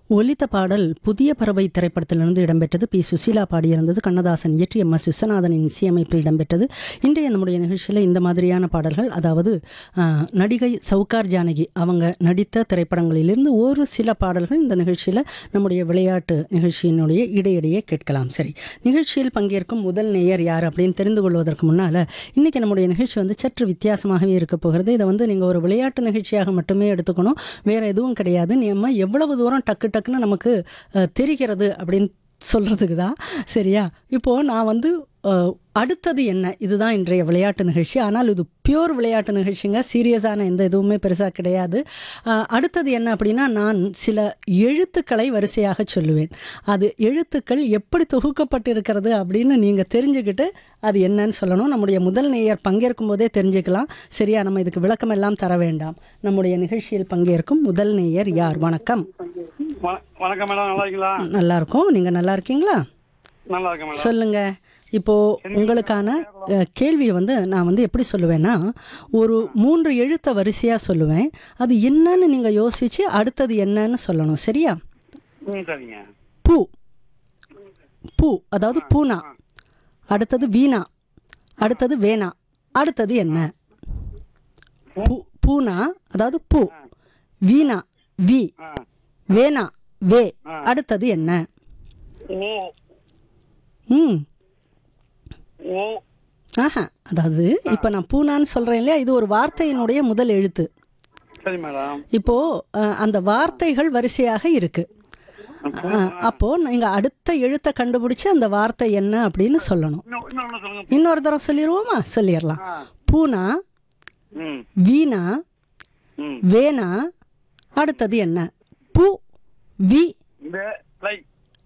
ஒலித்த பாடல் புதிய பறவை திரைப்படத்திலிருந்து இடம்பெற்றது பி சுசீலா பாடியிருந்தது கண்ணதாசன் இயற்றி எம் எஸ் விஸ்வநாதனின் இசையமைப்பில் இடம்பெற்றது இன்றைய நம்முடைய நிகழ்ச்சியில் இந்த மாதிரியான பாடல்கள் அதாவது ஆஹ், நடிகை சவுகார் ஜானகி அவங்க நடித்த திரைப்படங்களிலிருந்து ஒரு சில பாடல்கள் இந்த நிகழ்ச்சியில் நம்முடைய விளையாட்டு நிகழ்ச்சியினுடைய இடையிடையே கேட்கலாம் சரி நிகழ்ச்சியில் பங்கேற்கும் முதல் நேயர் யார் அப்படின்னு தெரிந்து கொள்வதற்கு முன்னால் இன்றைக்கி நம்முடைய நிகழ்ச்சி வந்து சற்று வித்தியாசமாகவே இருக்க போகிறது இதை வந்து நீங்கள் ஒரு விளையாட்டு நிகழ்ச்சியாக மட்டுமே எடுத்துக்கணும் வேறு எதுவும் கிடையாது நம்ம எவ்வளவு தூரம் டக்கு டக்குன்னு நமக்கு அஹ், தெரிகிறது அப்படின்னு சொல்கிறதுக்கு தான் சரியா இப்போது நான் வந்து அஹ், அடுத்தது என்ன இதுதான் இன்றைய விளையாட்டு நிகழ்ச்சி ஆனால் இது பியூர் விளையாட்டு நிகழ்ச்சிங்க சீரியஸான எந்த இதுவுமே பெருசாக கிடையாது அஹ், அடுத்தது என்ன அப்படின்னா நான் சில எழுத்துக்களை வரிசையாக சொல்லுவேன் அது எழுத்துக்கள் எப்படி தொகுக்கப்பட்டிருக்கிறது அப்படின்னு நீங்கள் தெரிஞ்சுக்கிட்டு அது என்னன்னு சொல்லணும் நம்முடைய முதல் நேயர் பங்கேற்கும் போதே தெரிஞ்சுக்கலாம் சரியா நம்ம இதுக்கு விளக்கம் எல்லாம் தர வேண்டாம் நம்முடைய நிகழ்ச்சியில் பங்கேற்கும் முதல் நேயர் யார் வணக்கம் வண- வணக்கம் மேடம் நல்லா இருக்கீங்களா நல்லா இருக்கோம் நீங்கள் நல்லா இருக்கீங்களா நல்லா இருக்கேன் மேடம் சொல்லுங்க இப்போ உங்களுக்கான அஹ், கேள்வியை வந்து நான் வந்து எப்படி சொல்லுவேன்னா ஒரு மூன்று எழுத்த வரிசையாக சொல்லுவேன் அது என்னன்னு நீங்கள் யோசிச்சு அடுத்தது என்னன்னு சொல்லணும் சரியா ம் சரிங்க பூ பூ அதாவது பூனா அடுத்தது வீணா அடுத்தது வேணா அடுத்தது என்ன பூ பூனா அதாவது பூ வீணா வி ஆ வேணா வே அடுத்தது என்ன ஓ ம் ஓ ஆஹா அதாவது இப்போ நான் பூனான்னு சொல்கிறேன் இல்லையா இது ஒரு வார்த்தையினுடைய முதல் எழுத்து சரி மேடம் இப்போ அஹ், அந்த வார்த்தைகள் வரிசையாக இருக்கு அஹ், அப்போ நீங்க அடுத்த எழுத்தை கண்டுபிடிச்சு அந்த வார்த்தை என்ன அப்படின்னு சொல்லணும் இன்னும் இன்னொன்று சொல்லுங்க இன்னொரு தடவை சொல்லிடுவோமா சொல்லிடலாம் பூனா ம் வீணா ம் வேணா அடுத்தது என்ன பூ வி வே லை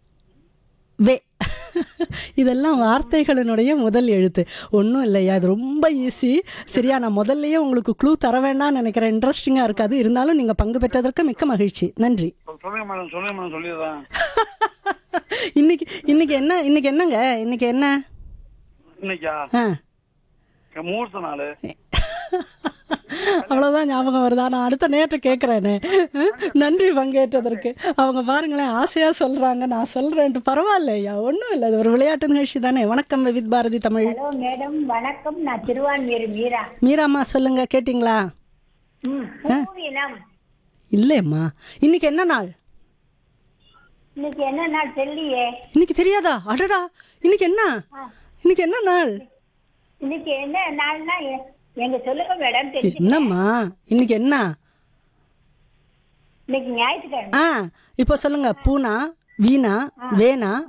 வே இதெல்லாம் வார்த்தைகளினுடைய முதல் எழுத்து ஒன்றும் இல்லையா இது ரொம்ப ஈஸி சரியா நான் முதல்லயே உங்களுக்கு க்ளூ தர வேண்டாம்னு நினைக்கிறேன் இன்ட்ரெஸ்டிங்காக இருக்காது இருந்தாலும் நீங்கள் பங்கு பெற்றதற்கு மிக்க மகிழ்ச்சி நன்றி சொல்லுங்க மேடம் சொல்லுங்க மேடம் சொல்லிடுறேன் இன்னைக்கு இன்னைக்கு என்ன இன்னைக்கு என்னங்க இன்னைக்கு என்ன இன்னைக்கா ஆ முகூர்த்த நாள் அவ்வளோதான் ஞாபகம் வருதா நான் அடுத்த நேற்று கேட்குறேனே நன்றி பங்கேற்றதற்கு அவங்க பாருங்களேன் ஆசையாக சொல்கிறாங்க நான் சொல்கிறேன்ட்டு பரவாயில்லையா ஒன்றும் இல்லை இது ஒரு விளையாட்டு நிகழ்ச்சி தானே வணக்கம் with Bharathi Tamil hello madam வணக்கம் நான் திருவான்மீர் மீரா மீராம்மா சொல்லுங்க கேட்டிங்களா ம் பூவினம் இல்லையம்மா இன்னைக்கு என்ன நாள் இன்னைக்கு என்ன நாள் தெரியலையே இன்னைக்கு தெரியாதா அடடா இன்னைக்கு என்ன இன்னைக்கு என்ன நாள் இன்னைக்கு என்ன நாள்னா எ- எங்க சொல்லுங்க மேடம் தெரிஞ்சு என்னம்மா இன்னைக்கு என்ன இன்னைக்கு ஞாயிற்றுக்கிழமை ஆ இப்போ சொல்லுங்க பூனா வீணா வேணா